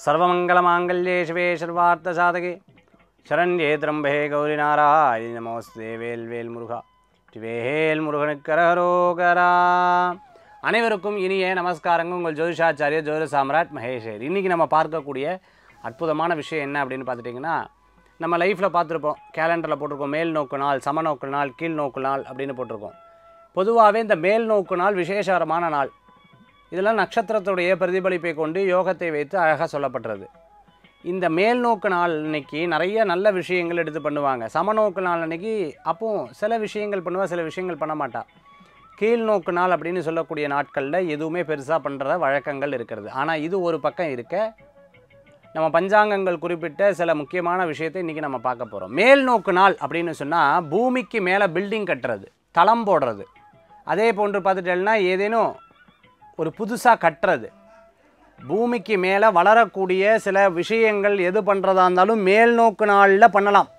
சர்வமங்கலமாங்கல்யே சிவே சர்வார்த்த சாதகே சரண்யே திரம்பே கௌரி நாராயணி நமோஸ்தே வேல் வேல் முருகா வேல் முருகனுக்கரகரோகரா அனைவருக்கும் இனிய நமஸ்காரங்கள் உங்கள் ஜோதிஷாச்சாரிய ஜோதிட சாம்ராட் மகேஷர் இன்றைக்கி நம்ம பார்க்கக்கூடிய அற்புதமான விஷயம் என்ன அப்படின்னு பார்த்துட்டிங்கன்னா நம்ம லைஃப்பில் பார்த்துருப்போம் கேலண்டரில் போட்டிருக்கோம் மேல் நோக்கு நாள் சம நோக்கு நாள் கீழ் நோக்கு நாள் அப்படின்னு போட்டிருக்கோம் பொதுவாகவே இந்த மேல் நோக்கு நாள் விசேஷகரமான நாள் இதெல்லாம் நட்சத்திரத்துடைய பிரதிபலிப்பை கொண்டு யோகத்தை வைத்து அழகாக சொல்லப்பட்டுறது இந்த மேல் நோக்கு நாள் அன்னைக்கு நிறைய நல்ல விஷயங்கள் எடுத்து பண்ணுவாங்க சமநோக்கு நாள் அன்னைக்கு அப்போ சில விஷயங்கள் பண்ணுவா சில விஷயங்கள் பண்ண மாட்டா கீழ் நோக்கு நாள் அப்படின்னு சொல்லக்கூடிய நாட்களில் எதுவுமே பெருசாக பண்ணுற வழக்கங்கள் இருக்கிறது ஆனால் இது ஒரு பக்கம் இருக்க நம்ம பஞ்சாங்கங்கள் குறிப்பிட்ட சில முக்கியமான விஷயத்தை இன்றைக்கி நம்ம பார்க்க போகிறோம் மேல் நோக்கு நாள் அப்படின்னு சொன்னால் பூமிக்கு மேலே பில்டிங் கட்டுறது தளம் போடுறது அதே போன்று பார்த்துட்டேன்னா ஏதேனும் ஒரு புதுசாக கட்டுறது பூமிக்கு மேலே வளரக்கூடிய சில விஷயங்கள் எது பண்ணுறதா இருந்தாலும் மேல் நோக்கு நாளில் பண்ணலாம்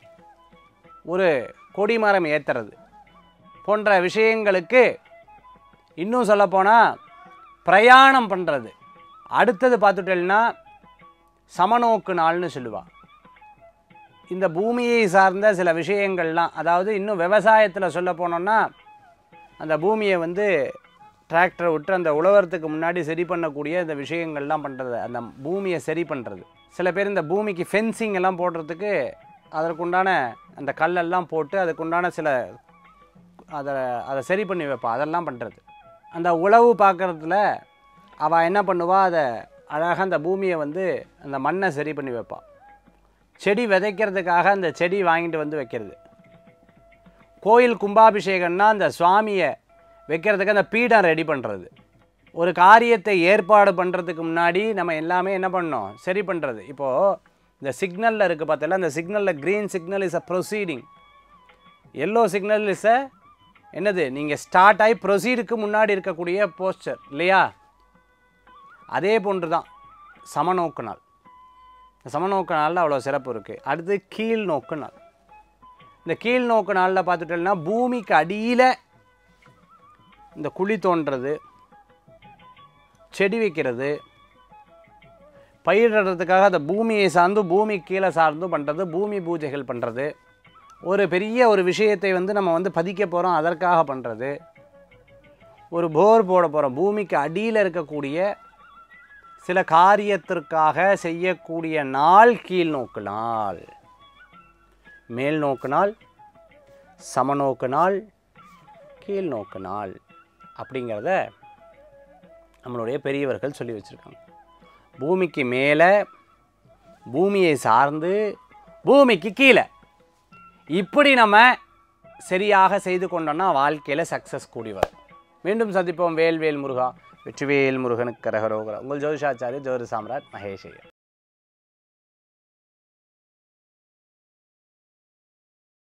ஒரு கொடிமரம் ஏற்றுறது போன்ற விஷயங்களுக்கு இன்னும் சொல்லப்போனால் பிரயாணம் பண்ணுறது அடுத்தது பார்த்துட்டேன்னா சமநோக்கு நாள்னு சொல்லுவாள் இந்த பூமியை சார்ந்த சில விஷயங்கள்லாம் அதாவது இன்னும் விவசாயத்தில் சொல்ல போனோம்னா அந்த பூமியை வந்து டிராக்டரை விட்டு அந்த உழவரத்துக்கு முன்னாடி சரி பண்ணக்கூடிய இந்த விஷயங்கள்லாம் பண்ணுறது அந்த பூமியை சரி பண்ணுறது சில பேர் இந்த பூமிக்கு ஃபென்சிங் எல்லாம் போடுறதுக்கு அதற்குண்டான அந்த கல்லெல்லாம் போட்டு அதுக்குண்டான சில அதை அதை சரி பண்ணி வைப்பா அதெல்லாம் பண்ணுறது அந்த உழவு பார்க்குறதுல அவள் என்ன பண்ணுவா அதை அழகாக அந்த பூமியை வந்து அந்த மண்ணை சரி பண்ணி வைப்பாள் செடி விதைக்கிறதுக்காக அந்த செடி வாங்கிட்டு வந்து வைக்கிறது கோயில் கும்பாபிஷேகம்னா அந்த சுவாமியை வைக்கிறதுக்கு அந்த பீடம் ரெடி பண்ணுறது ஒரு காரியத்தை ஏற்பாடு பண்ணுறதுக்கு முன்னாடி நம்ம எல்லாமே என்ன பண்ணோம் சரி பண்ணுறது இப்போது இந்த சிக்னலில் இருக்குது பார்த்தல அந்த சிக்னலில் green signal is a proceeding yellow signal is a என்னது நீங்கள் ஸ்டார்ட் ஆகி ப்ரொசீடுக்கு முன்னாடி இருக்கக்கூடிய போஸ்டர் இல்லையா அதே போன்று தான் சமநோக்கு நாள் சமநோக்கு நாளில் அவ்வளோ சிறப்பு இருக்குது அடுத்து கீழ் நோக்கு நாள் இந்த கீழ் நோக்கு நாளில் பார்த்துட்டோம்னா பூமிக்கு அடியில் இந்த குழி தோண்டுறது செடி வைக்கிறது பயிரிடுறதுக்காக அந்த பூமியை சார்ந்து பூமி கீழே சார்ந்தும் பண்ணுறது பூமி பூஜைகள் பண்ணுறது ஒரு பெரிய ஒரு விஷயத்தை வந்து நம்ம வந்து பதிக்க போகிறோம் அதற்காக பண்ணுறது ஒரு போர் போட போகிறோம் பூமிக்கு அடியில் இருக்கக்கூடிய சில காரியத்திற்காக செய்யக்கூடிய நாள் கீழ் நோக்கு நாள் மேல் நோக்கு நாள் சமநோக்கு நாள் கீழ் நோக்கு நாள் அப்படிங்கிறத நம்மளுடைய பெரியவர்கள் சொல்லி வச்சுருக்காங்க பூமிக்கு மேலே பூமியை சார்ந்து பூமிக்கு கீழே இப்படி நம்ம சரியாக செய்து கொண்டோம்னா வாழ்க்கையில் சக்ஸஸ் கூடி வரும் மீண்டும் சந்திப்போம் வேல் வேல் முருகா வெற்றிவேல் முருகனுக்கு கரகரோகரா உங்கள் ஜோதிஷாச்சாரிய ஜோதி சாம்ராட் மகேஷ் ஐயர்